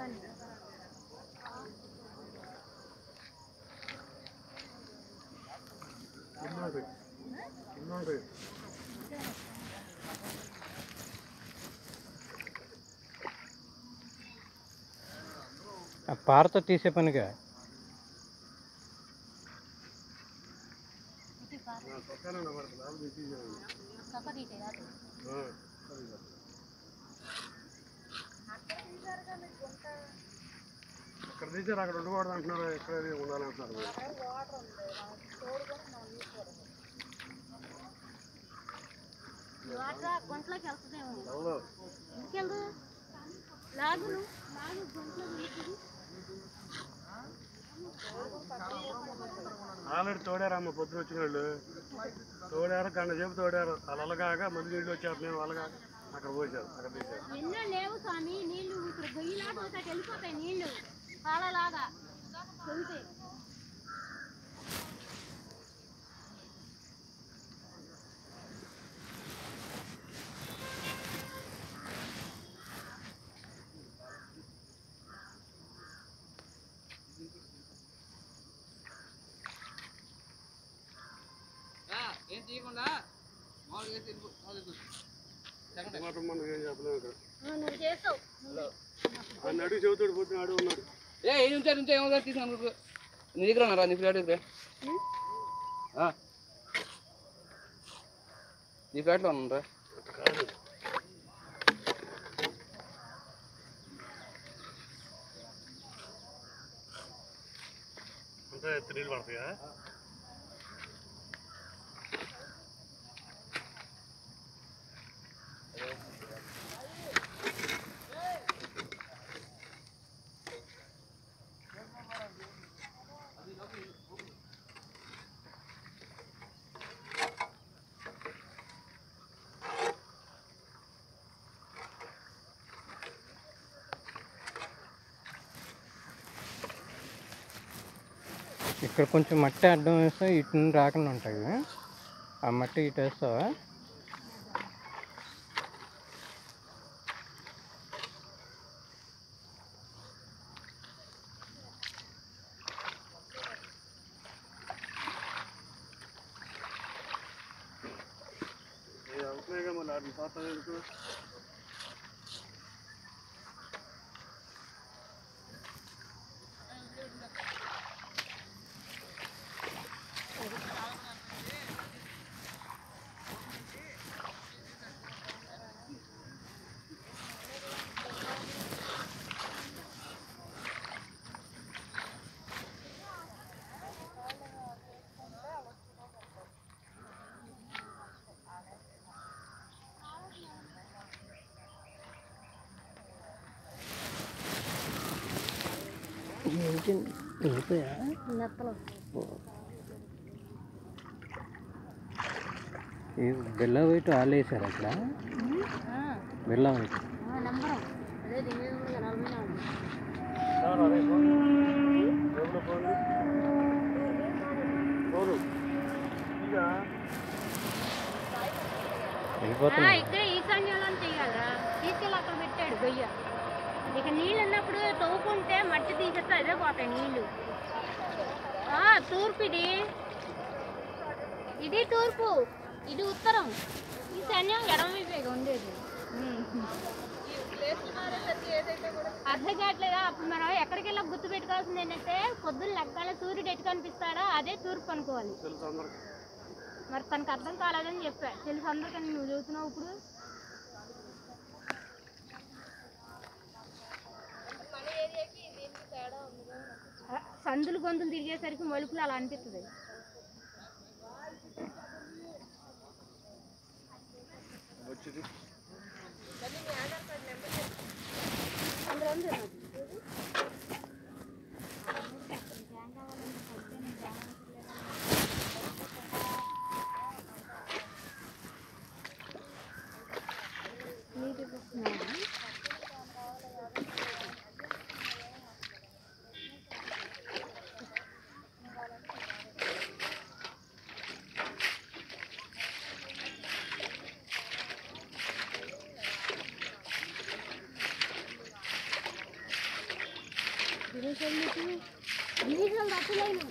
ఆ పారతో తీసే పనిగా అక్కడ తీసారు అక్కడ ఉండకూడదు అంటున్నారు ఇక్కడ ఉండాలంటున్నారు వాటర్ గుంటలోకి వెళ్తుందేమో ఎవరు ఎందుకెళ్ళు లాగు నువ్వు. లాగు గుంటలో వెళ్తుంది ఆల్రెడీ తోడారమ్మ పొద్దున వచ్చిన వాళ్ళు తోడారు గంట సేపు తోడారు అలలగాక మళ్ళీ నీళ్ళు వచ్చేస్తున్నాయి వాళ్ళగా అక్కడ పోసారు అక్కడ తీసారు ఎన్నో లేవు స్వామి నీళ్లు ఇక్కడ గొయ్యిలాగా ఒకటి వెళ్ళిపోతాయి నీళ్లు పాలలాగా తొలితాయి ఏం తీయకుండా మామూలుగా అయితే వెళ్ళిపో- మామూలుగా వెళ్ళిపో. మాట మనం ఏం చెప్పలేము ఇక్కడ నువ్వు చేస్తావు ఆయన అడుగు చెబుతాడు పొద్దున అడుగు ఉన్నాడు ఏ ఏం ఉంచారు ఉంచా ఏమో తీసుకున్నాను నీ దగ్గర ఉన్నారా నీ ఫ్లాట్ దగ్గర ఆ. నీ ఫ్లాట్లో ఉన్నారా కాదు అంతా ఎత్తు నీళ్ళు పడతాయా ఇక్కడ కొంచెం మట్టి అడ్డం వేస్తే ఇటు నుండి రాకుండా ఉంటాయి ఆ మట్టి ఇటు వేస్తావా ఏ అవుతున్నాయిగా మళ్ళీ అటు పోతాయి ఎందుకు ఏంటి వెళ్ళిపోయా నెత్తలు ఈ బెల్ల వైట్ ఆలు వేసారు అక్కడ బెల్ల వైట్ నంబరం అదే దీని మీద ఉంది కదా, నలభై నాలుగు సార్ అదే ఫోన్ ఎవరిలో ఫోన్ ఫోను ఇక ఆ, వెళ్ళిపోతున్నా ఇక్కడే ఈశాన్యంలో చెయ్యాలరా తీసుకెళ్ళి అక్కడ పెట్టాడు గొయ్య ఇక నీళ్ళు ఉన్నప్పుడు తవ్వుకుంటే మట్టి తీసేస్తే అదే పోతాయి నీళ్ళు ఆ, తూర్పు ఇది ఇది తూర్పు ఇది ఉత్తరం ఈశాన్యం ఎడమ వైపే ఉండేది అర్థం కావట్లేదా అప్పుడు మనం ఎక్కడికి వెళ్ళా గుర్తు పెట్టుకోవాల్సింది ఏంటంటే పొద్దున్న లెక్కాల సూర్యుడు ఎటు కనిపిస్తాడో అదే తూర్పు అనుకోవాలి తెలుసు అందరికి మరి తనకు అర్థం కాలేదని చెప్పా తెలుసు అందరికని నువ్వు చదువుతున్నావు ఇప్పుడు ఆ, సందులు గొంతులు తిరిగేసరికి మలుపులు అలా అనిపిస్తుంది వచ్చింది అందులో ఉంది నాది. నీటి వస్తున్నాయా? డీజిల్ తప్పలేను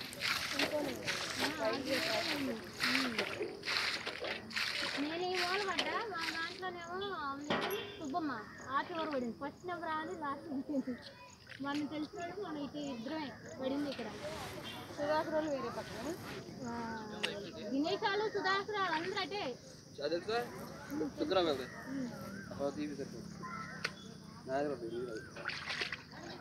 నేను ఈ మూల పడ్డా మా దాంట్లోనేమో అమ్మాయి సుబ్బమ్మ ఆ చివరి పడింది ఫస్ట్ నెంబర్ అని లాస్ట్ ఇంకేంటి మన తెలిసినట్టు మనం ఇటు ఇద్దరమే పడింది ఇక్కడ సుధాకరాలు వేరే పక్కన దినేశాలు సుధాకరాలు అందరూ అటే అది తెలుసా శుక్రం వెళ్తాయి అప్పుడు తీపి సరిపోతుంది నా దగ్గర ఉంది, నీది కాదు.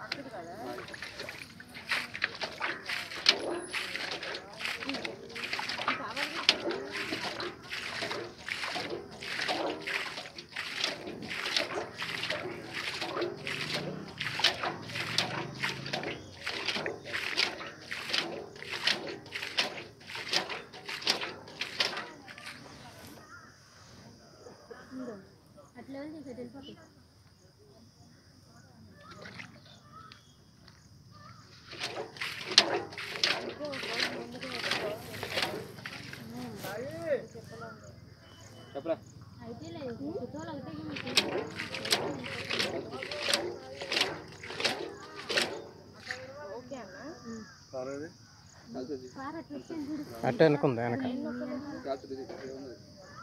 ఉందో. అట్లా వెళ్ళి ఇక్కడ వెళ్ళిపోతాయి చెప్పరా అయితే లేదు చుట్టాలు ఒకటే కాలేదు కాల్చేది కార్ అట్లా వచ్చింది చూడు అట్టే అనుకుంది వెనక కాల్చేది ఏమున్నది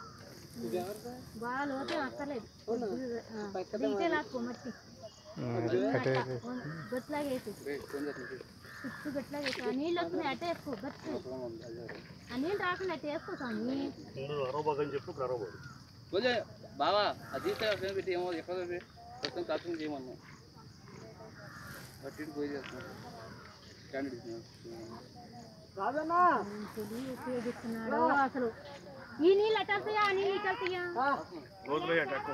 బాగా లోతే అక్కర్లేదు దిగితే లాక్కో మట్టి అట్టే గట్లాగా వేసి రే ఫోన్ చేస్తుంది చుట్టూ గట్లాగా వేసి ఆ నీళ్ళు వస్తున్నాయి అట్టే వేసుకో గట్టి ఆ నీళ్ళు రాకుండా అట్టే వేసుకో స్వామి ముందు అరవబాగని చెప్పు కరవబాగు రోజే బావా అది తీస్తే ఫోన్ పెట్టి ఏమో ఎక్కడ పెట్టి ప్రస్తుతం కాల్చుకుని చేయమన్నా బట్టి ఇటు పోయి చేస్తున్నాం స్టాండర్డ్ ఇస్తున్నాం తెలివి ఉపయోగిస్తున్నాడు అసలు ఈ నీళ్ళు అట్ట వస్తాయా ఆ నీళ్ళు ఇటు వస్తాయా రోజులు ఎక్కువ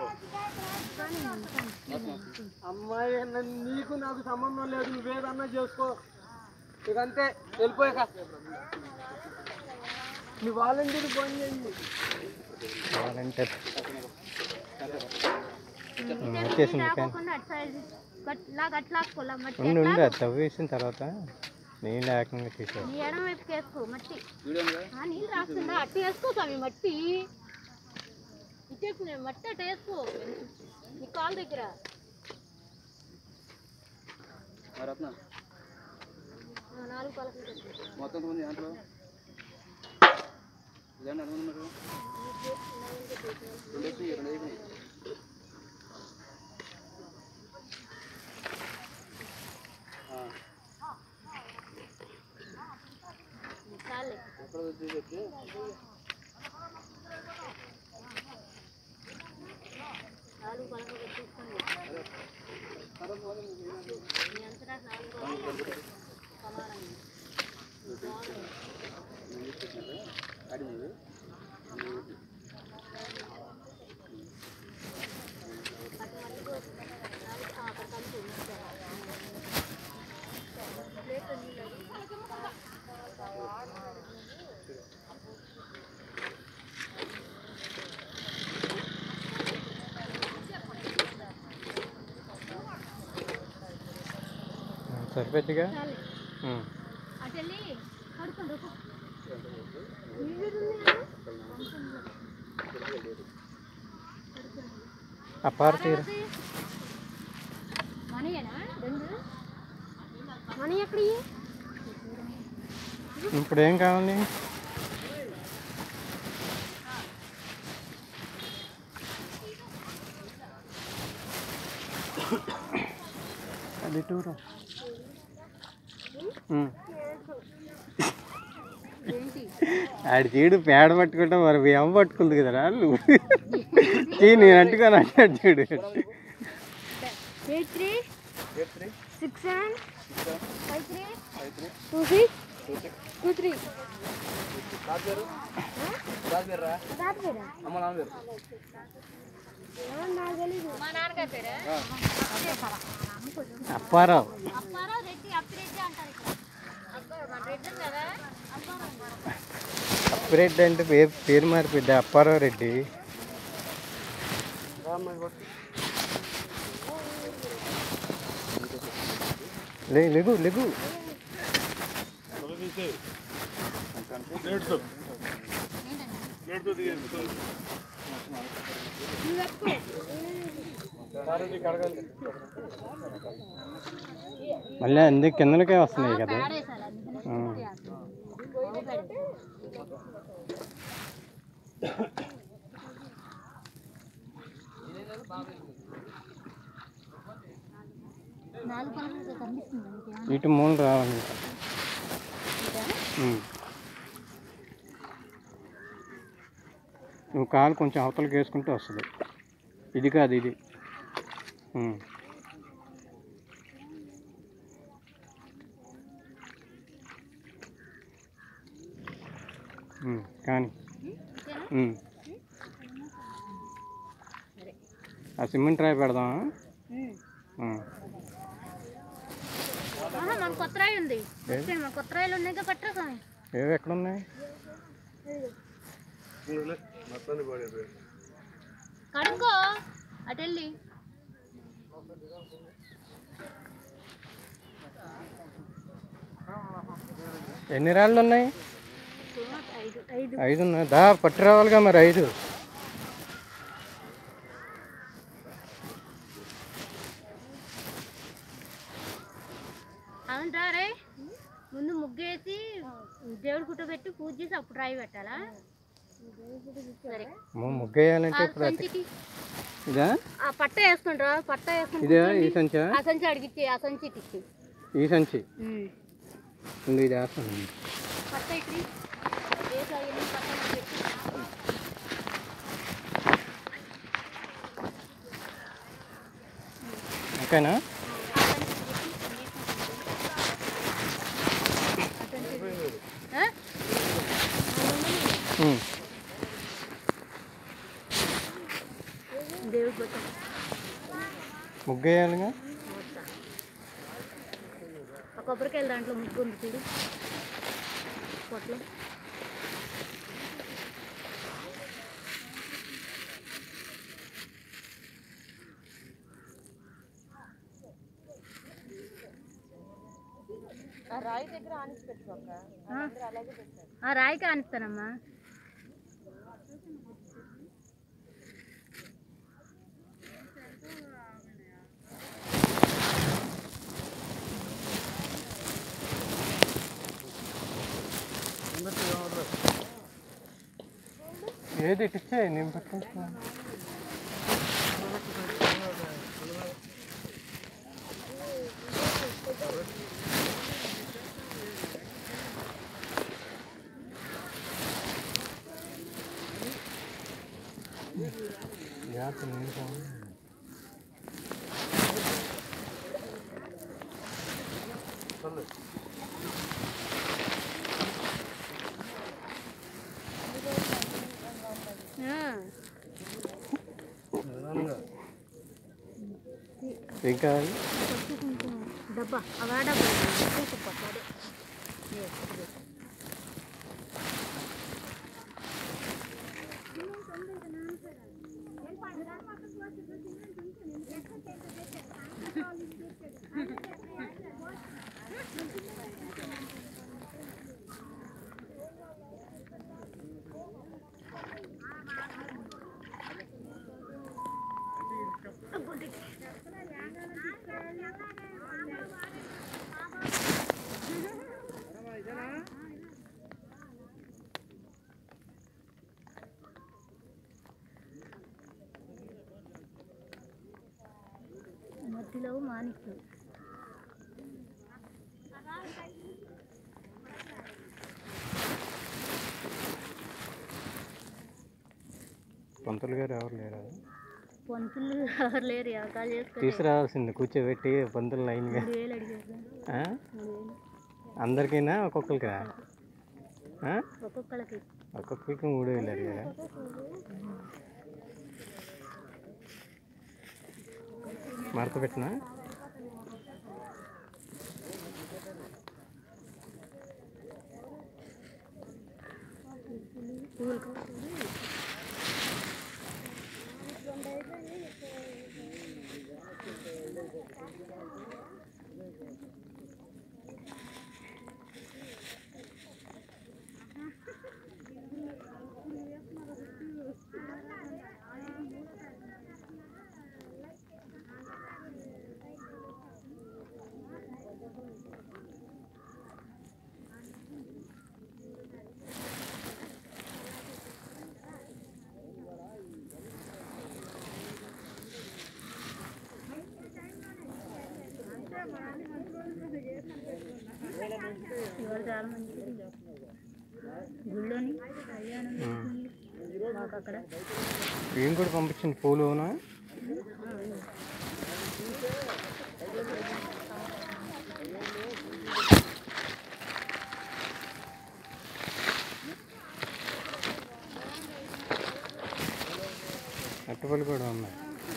అమ్మాయి నీకు నాకు సంబంధం లేదు నువ్వేదన్నా చేసుకో ఇక అంతే వెళ్ళిపోయాక నీ వాలంటీర్ ఫోన్ చేయండి వాలంటీర్ నీళ్ళు వచ్చేసింది కానీ రాకుండా అటు సైడ్ గట్లా గట్లా లాక్కోలా మట్టి ఉండి అట్లా ఉండి అది తవ్వేసిన తర్వాత నీళ్ళు ఏకంగా తీసేది నీ ఎడమ వైపుకి వేసుకో మట్టి వీడియో ఉందా ఆ నీళ్ళు రాకుండా అట్టు వేసుకో స్వామి మట్టి ఇటు మట్టి అట్ట వేసుకో నీ కాలు దగ్గర మరి రత్న ఆ, నాలుగు పలకలు పెట్టు. మొత్తం ఎంతమంది దాంట్లో ఇదండి ఎంతమంది ఉన్నారు రెండు అయిపోయి రెండు అయిపోయి చాలే ఎక్కడ వచ్చి చెప్తే నాలుగు పలకలు పెట్టేసుకోండి నీ అంతటా నాలుగు సమానంగా అడిగింది సరిపోద్దిగా చాలే ఉం. అటు వెళ్ళి పడుకోండి రుకో. నీళ్ళు ఉన్నాయా? ఆ పార తీరు తర్వాత మనీయేనా రెండు మనీ ఎక్కడ ఇప్పుడు ఏం కావాలి అది టూరు ఏంటి ఆడి చీడు పేడ పట్టుకుంటే మరి ఏమ పట్టుకుంది కదరా నువ్వు చీ నేను అంటుకొని అంటాడు చూడు eight three eight three six seven five three five three two six two three Raju పేరు రాజు పేరు రా తాత పేరా అమ్మ నాన్న పేరు నాకు తెలీదు మా నాన్నగారి పేరా అప్పారావు అప్పారావు రెడ్డి అప్పిరెడ్డి అంటారు ఇక్కడ అబ్బా మన రెడ్డి ఉంది కదా అప్పారావు అప్పిరెడ్డి అంటే పేరు పేరు మారిపోద్ది అప్పారావు రెడ్డి లే లెగు లెగు తొలగిస్తే ప్లేట్తో ప్లేట్తో దిగేది నువ్వు ఎక్కువ మళ్ళీ అందుకు కిందలకే వస్తున్నాయి కదా పేడేసాలి అందుకనే ఆ. ఆవు పేడ. నాలుగు పనులు కనిపిస్తుంది మీకు ఇటు మూడు రావాలి ఇంకా. ఉమ్. నువ్వు కాలు కొంచెం అవతలకి వేసుకుంటే వస్తుంది ఇది కాదు ఇది ఉమ్. ఉమ్, కానీ ఉమ్. ఆ సిమెంట్ రాయి పెడదామా ఉమ్. ఆహా, మన కొత్త రాయి ఉంది వస్తే మన కొత్త రాయిలు ఉన్నాయి పట్టరా స్వామి ఏవి ఎక్కడ ఉన్నాయి మొత్తాన్ని పడేది కడుక్కో అటు వెళ్ళి ఎన్ని రాళ్ళు ఉన్నాయి ఐదు ఐదు ఐదు ఉన్నాయి దా పట్టి రావాలిగా మరి ఐదు అవునరా రే ముందు ముగ్గేసి దేవుడి కుట్ట పెట్టి పూజ చేసి అప్పుడు రాయి పెట్టాలా సరే అమ్మో, ముగ్గేయాలంటే ఆ ఇప్పుడు అది- సంచికి ఇదా ఆ పట్ట వేసుకుంటారా పట్ట వేసుకుంటా ఇదే ఈ సంచా ఆ సంచి అడిగిచ్చి ఆ సంచి ఇచ్చి ఈ సంచి ఉంది ఇది వేస్తాను పట్ట ఇచ్చి వేసి అవన్నీ పక్కన పెట్టి ఓకేనా ఆ? ఉమ్. దేవుడి పట్ట ముగ్గేయాలిగా ఆ కొబ్బరికాయలు దాంట్లో ముగ్గు ఉంది చూడు పొట్లో ఆ. ఆ రాయికి ఆనిస్తానమ్మా ఏది ఇచ్చే నేను పట్టుకుంటున్నాను జాగ్రత్త నేను పోను. ఆ. ఏం కావాలి పసుపు కుంకుమ డబ్బా అవా డబ్బా పసుపు పట్టు, అదే. మధ్యలో మాణిక్యం పంతులు గారు ఎవరు లేరు పంతులు ఎవరు లేరు ఎవకాలు చేసుకొని తీసుకురావాల్సింది కూర్చోబెట్టి పంతులు లైన్గా మూడు వేలు అడిగారు ఆ? మూడు వేలు అందరికీనా ఒక్కొక్కరికా ఆ? ఒక్కొక్కళ్ళకి ఒక్కొక్కరికి మూడు వేలు అడిగారా మడత పెట్టినా పూలు కావాలి చాలా మంది గుళ్ళోని కళ్యాణం మాకు అక్కడ ఏం కూడా పంపించింది పూలునా అట్టుపల్లి కూడా ఉన్నాయి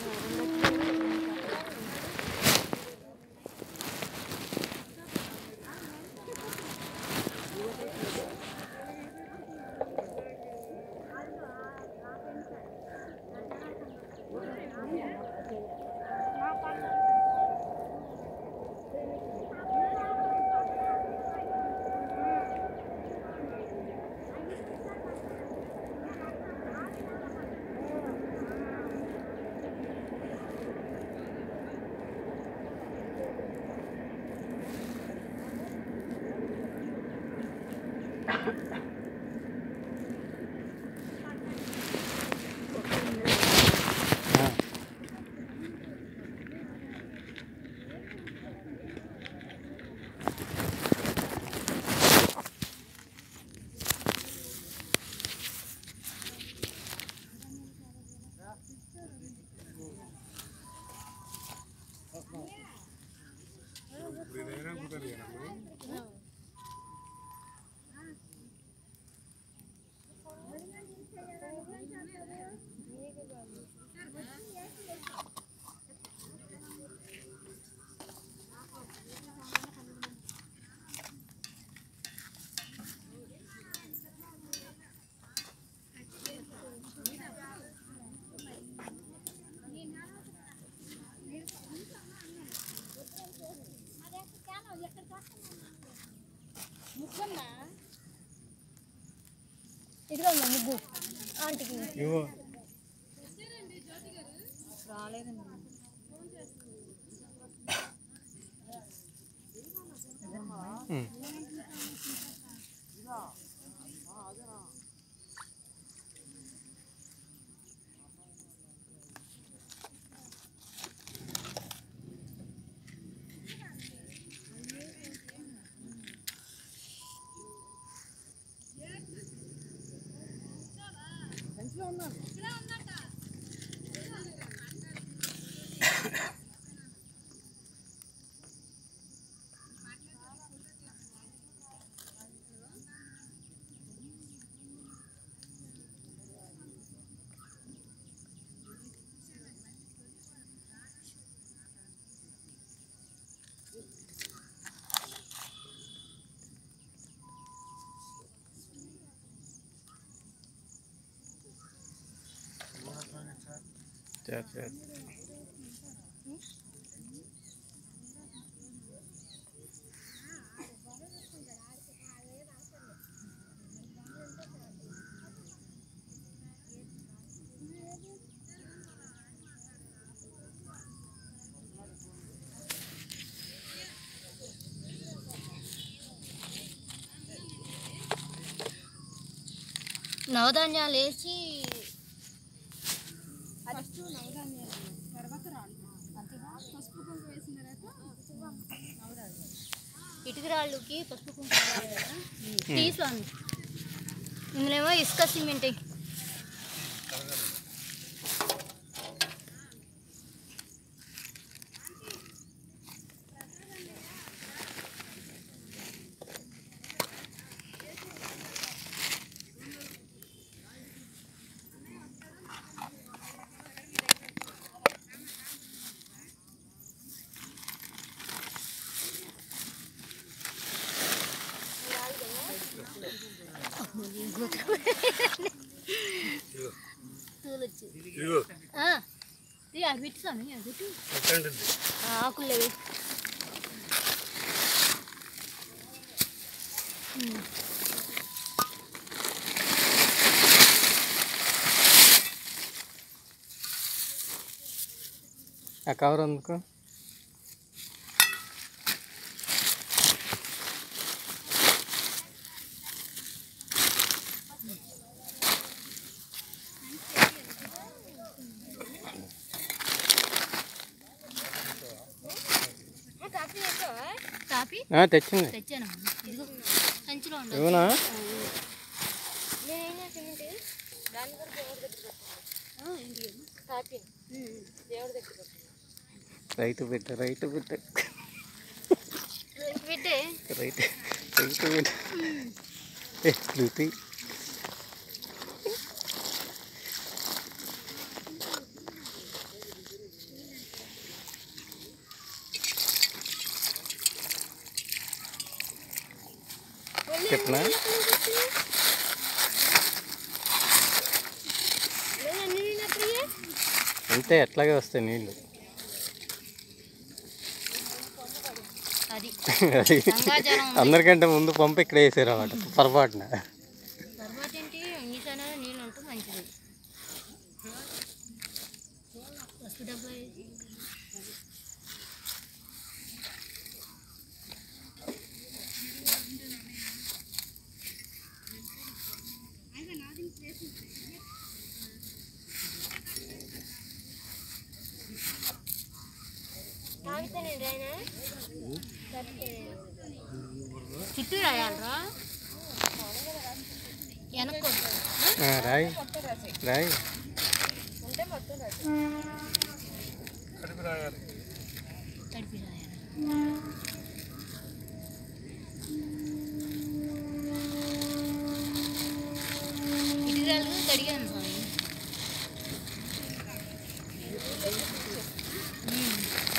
ఆ, ఇదిగో అమ్మ ముగ్గు ఆంటీకి ఇవ్వు రాలేదండి ఉమ్. చేత చేత నవధాన్యాలు వేసి ఇటుక రాళ్ళుకి పసుపు కుంకుమ వేయాలి కదా. తీసుకోండి ఇందులోమో ఇసుక సిమెంట్ ఎయ్. తూలొచ్చు ఇదిగో ఆ, ఇది అది పెట్టు స్వామి అది పెట్టు ఎట్టండి ఆ, ఆకులేవి ఆ కవర్ అందుకో కాపీ ఆ, తెచ్చింది తెచ్చాను ఇదిగో సంచి ఉంది ఇవునా నేనేం చేసానంటే దాన్ని కూడా దేవుడి దగ్గర పెట్టాను ఏంటి తాపి దేవుడి దగ్గర పెట్టాను రైతు బిడ్డ రైతు బిడ్డ పెట్టే రైతు రైతు బిడ్డ ఏ శృతి చెప్పనా అంతే ఎట్లాగే వస్తాయి నీళ్ళు అది అది గంగాజలం అందరికంటే ముందు పంపు ఇక్కడ వేసారు అన్నమాట పొరపాటున తర్వాత ఏంటి నీసాన నీళ్ళు ఉంటే మంచిది పసుపు డబ్బా వేసి చుట్టూ రాయాలరా వెనక్కు ఆ, రాయి రాయి కడిపి రాయాలి తడిపి రాయాలి ఇటుకరాలు కడిగాను స్వామి ఉమ్.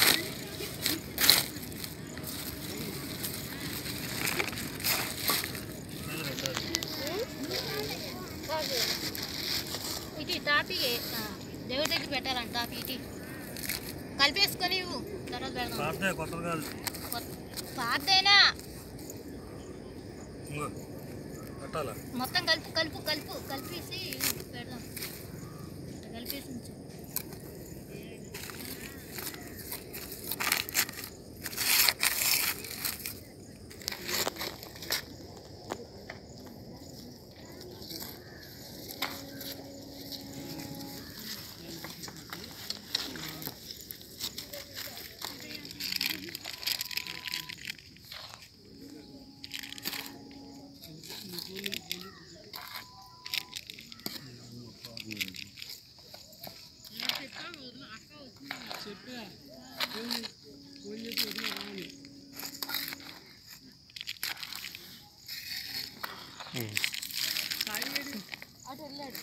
ఇటు తాపి ఆ, దేవుడి దగ్గర పెట్టాలంట తాపి ఇటు కలిపేసుకొని ఇవ్వు తర్వాత పెడదాం పాతే కొత్తది కాదు పాతైనా ఇంగో పెట్టాలా మొత్తం కలుపు కలుపు కలుపు కలిపేసి పెడదాం కలిపేసి ఉంచు ఉమ్. అటు వెళ్ళాడు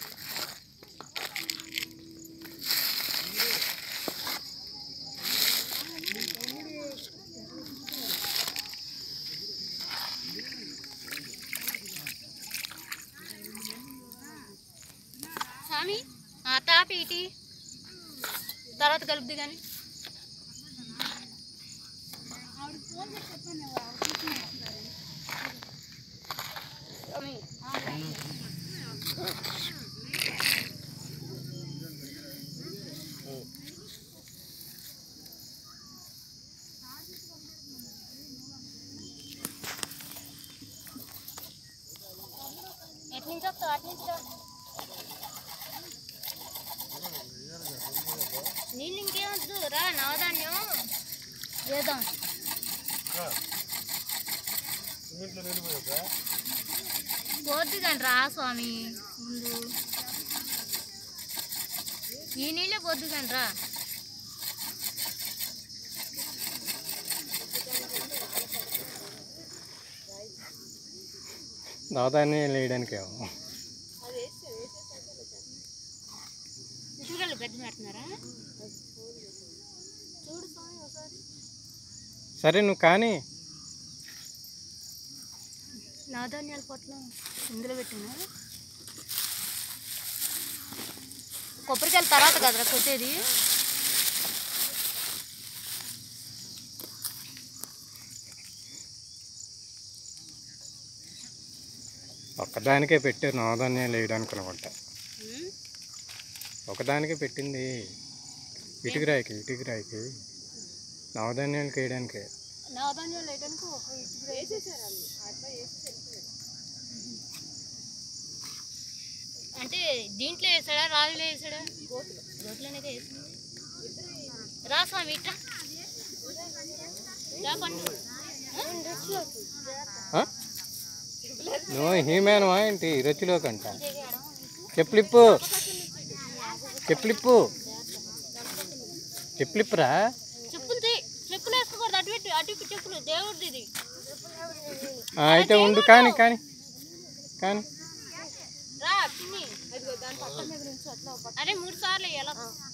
స్వామి ఆ తాపి ఇటీ తర్వాత కలుపుది కానీ ఎటు నుంచి వస్తావు అటు నుంచి రా. నీళ్ళు ఇంకేమొద్దు రా నవధాన్యం వేద్దాం ఇంట్లో వెళ్ళిపోయాక పోద్ది కానీ రా స్వామి ముందు ఈ నీళ్ళే పొద్దు కానీ రా దాదాన్ని వేయడానికేమో ఇటుకలు గడ్డి పెడుతున్నారా చూడు స్వామి ఒకసారి సరే నువ్వు కానీ నవధాన్యాల పొట్లం ఇందులో పెట్టినా కొబ్బరికాయల తర్వాత కదరా కొట్టేది ఒక్కదానికే పెట్టారు నవధాన్యాలు వేయడానికి అనుకుంటా ఉమ్. ఒకదానికే పెట్టింది ఇటుకురాయికి ఇటుకురాయికి నవధాన్యాలకు వేయడానికే నవధాన్యాలు వేయడానికి ఒక ఇటుక వేసేసారు అంటే దీంట్లో వేసాడా రాజులో వేసాడా గోట్లోనే వేసింది రా స్వామి ఇట్లా రా పండు ఆ? నువ్వు హీమేనవా ఏంటి రొచ్చిలోకంట చెప్పులిప్పు చెప్పులిప్పు చెప్పులిప్పురా చెప్పులు తీ చెప్పులు వేసుకోకూడదు అటు ఇటు అటు ఇటు చెప్పులు దేవుడిది ఇది ఆ, అయితే ఉండు కానీ కానీ కానీ రా పిన్ని అరే మూడు సార్లు ఎలా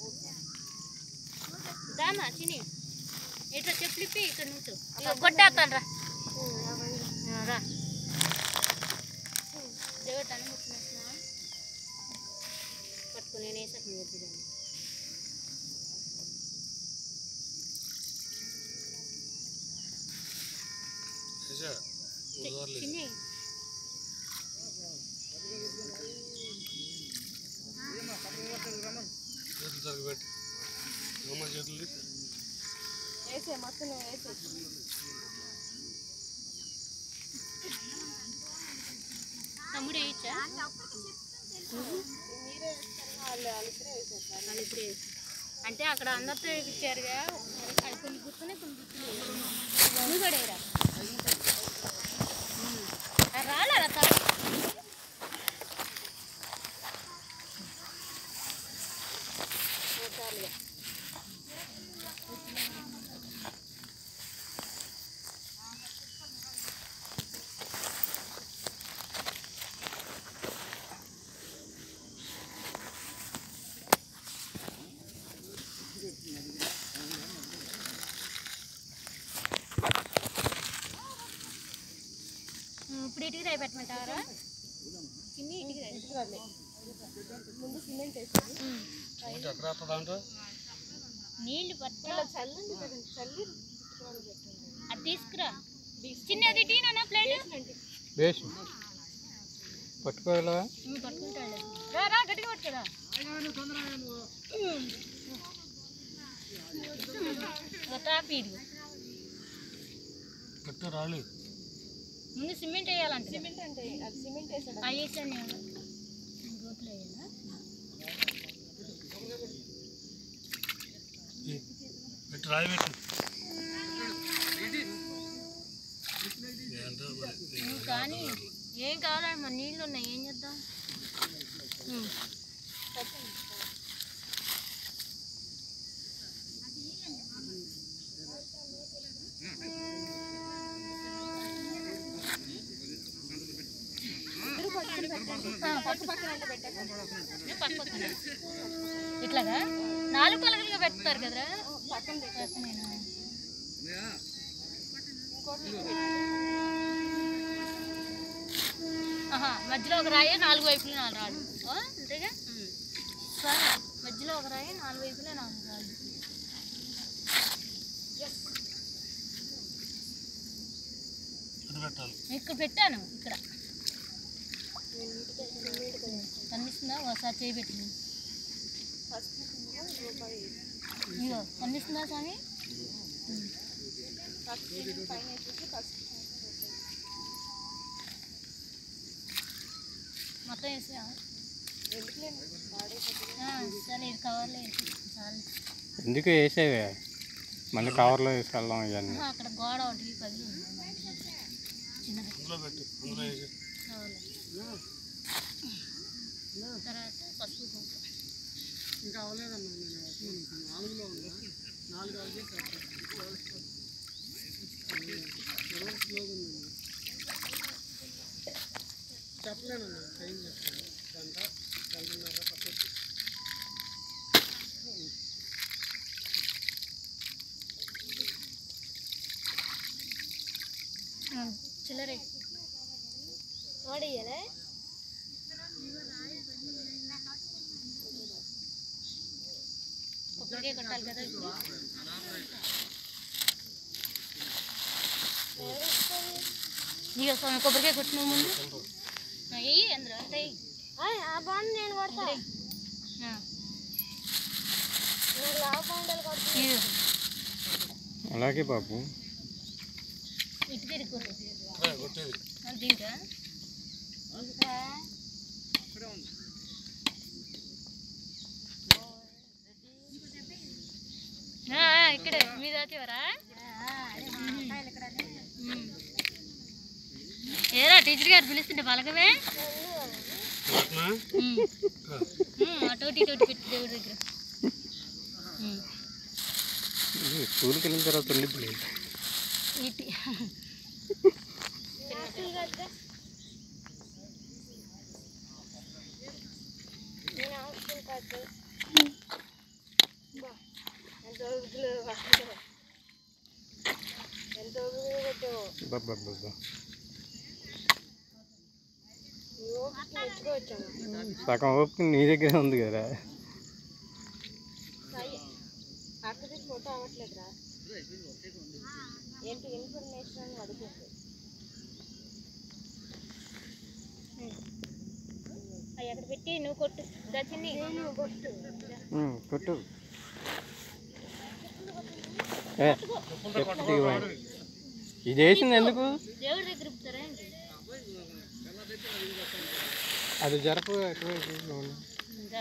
దానా చిన్ని ఇట్లా చెప్పులు ఇప్పి ఇక్కడ నుంచి ఇక కొట్టేస్తాను రా ఆ, రా దేవుడు తను ముట్టుకున్నా పట్టుకుని నేను వేసాక మీరు వద్దులేండి. చిన్ని చేతులు తరగబెట్టి అమ్మ చేతులు తమ్ముడు వేయచ్చా వాళ్ళు ఇప్పుడే వేస్తారు. అంటే అక్కడ అందరితో ఇచ్చారుగా అది కొన్ని గుర్తున్నాయి కొన్ని గుర్తున్నాయి నువ్వు కూడా వేయరా అది రాలేరా తల ఇప్పుడు ఇటుకి రాయి పెట్టమంటారా చిన్ని ఇటుకి రాయి ముందు సిమెంట్ వేసి ఎక్కడ వస్తుంది దాంట్లో నీళ్లు పట్ట అది తీసుకురా చిన్నది టీ నాన్న ప్లేట్ బేస్ పట్టుకోగలవా పట్టుకుంటాడు రా రా గట్టిగా పట్టుకురా తాపీడు గట్టి రాలేదు ముందు సిమెంట్ వేయాలంట సిమెంట్ అంటే అది సిమెంట్ వేసాడు వేసాను నేను గోతులు వేయాలా గట్టి రాయి పెట్టు ఏంటో మరి. నువ్వు కానీ ఏం కావాలంటే మన నీళ్ళు ఉన్నాయి ఏం చేద్దాం ఉమ్. ఆ, పక్క పక్కన ఏ, పక్క పక్కన. ఇట్లాగా నాలుగు పలకలుగా పెడతారు కదరా పక్కనేనా? ఆహా, మధ్యలో ఒక రాయి నాలుగు వైపులు నాలుగు రాళ్ళు ఓ, అంతేగా ఉమ్. సరే మధ్యలో ఒక రాయి నాలుగు వైపులా నాలుగు రాళ్ళు అది పెట్టాలి ఇక్కడ పెట్టాను ఇక్కడ కనిపిస్తుందా ఒకసారి చేయి పెట్టింది ఇగో కనిపిస్తుందా స్వామి ఉమ్. మొత్తం వేసా సరే ఇది కవర్లో వేసి చాలు ఎందుకు వేసేవే మళ్ళీ కవర్లో తీసుకెళ్దాం ఇవన్నీ ఆహా, అక్కడ గోడ ఒకటి పగిలి ఉంది మా ఇంటి దగ్గర. చిన్నది అందులో పెట్టు అందులో వేసి కావాలి తర్వాత పసుపు కుంకుమ ఇంకా అవ్వలేదన్నా నేను నాలుగులో ఉన్నా నాలుగు అవ్వలేదు చెప్పలేనన్నా టైం చెప్పాను గంట గంటన్నర పక్కకి చిల్లరే వాడేయాలే కొబ్బరికాయ కొట్టాలి కదా ఇప్పుడు నీకు స్వామి కొబ్బరికాయ కొట్టిన ముందు వెయ్యి అందరూ అంతే ఆ బాండ్ నేను కొడతా అలాగే బాబు ఇటు తిరిగి కొట్టు రా, కొట్టేది దీంట్లో ఇక్కడే మీద వచ్చేవరా ఏరా టీచర్ గారు పిలుస్తుంటే పలకవే అట్నా? ఉమ్. ఉమ్, అటు ఇటు ఇటు పెట్టి దేవుడి దగ్గర ఉమ్. స్కూల్కి వెళ్ళిన తర్వాత ఉండిద్ది ఇటు బాబా సగం ఓపిక నీ దగ్గర ఉంది కదా ఫోటో అవ్వట్లేదురా ఏంటి ఇన్ఫర్మేషన్ అని అడుగుతుంది అవి అక్కడ పెట్టి నువ్వు కొట్టు దచ్చింది నువ్వు కొట్టు ఉమ్, కొట్టు ఏ, చెప్తే ఇవ్వండి. ఇది వేసింది ఎందుకు దేవుడి దగ్గర ఇప్పుతారా ఏంటి అది జరపు ఎటువైపు అవును. ఇంకా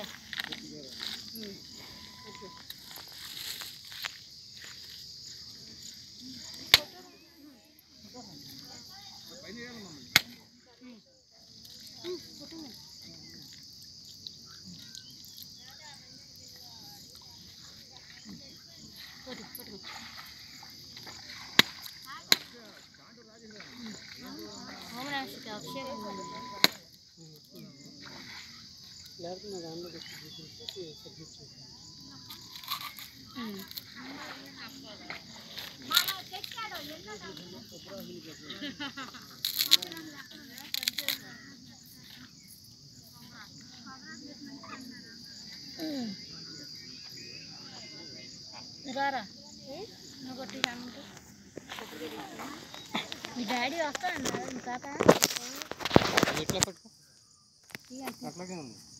హోమనాశికి అభిషేకం ఉంది. ఉమ్. రారా నువ్వు కొట్టి రమ్మంటే మీ డాడీ వస్తాడన్నా తాత అది ఎట్లా పట్టు అట్లాగే ఉంది